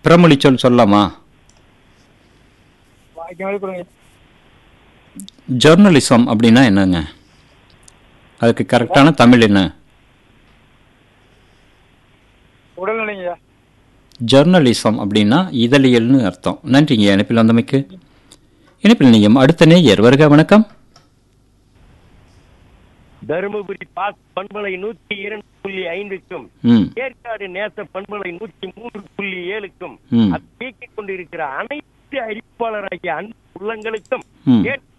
பிறமொழி சொல் சொல்லலாமா வாய்க்கு மாதிரி கொடுங்க ஜெர்னலிசம் அப்படின்னா என்னங்க அதுக்கு கரெக்டான தமிழ் என்ன உடல்நிலைங்கய்யா ஜெர்னலிசம் அப்படின்னா இதழியல்னு அர்த்தம் நன்றிங்க இணைப்பில் வந்தமைக்கு இணைப்பில் நீங்க அடுத்த நேயர் வருக வணக்கம் தருமபுரி பாஸ் பண்பலை நூத்தி இரண்டு புள்ளி ஐந்துக்கும் ம் ஏற்காடு நேச பண்பலை நூத்தி மூன்று புள்ளி ஏழுக்கும் ம். அதை இயக்கிக் கொண்டிருக்கிற அனைத்து அறிவிப்பாளராகிய அன்பு உள்ளங்களுக்கும் ம். ஏற்காடு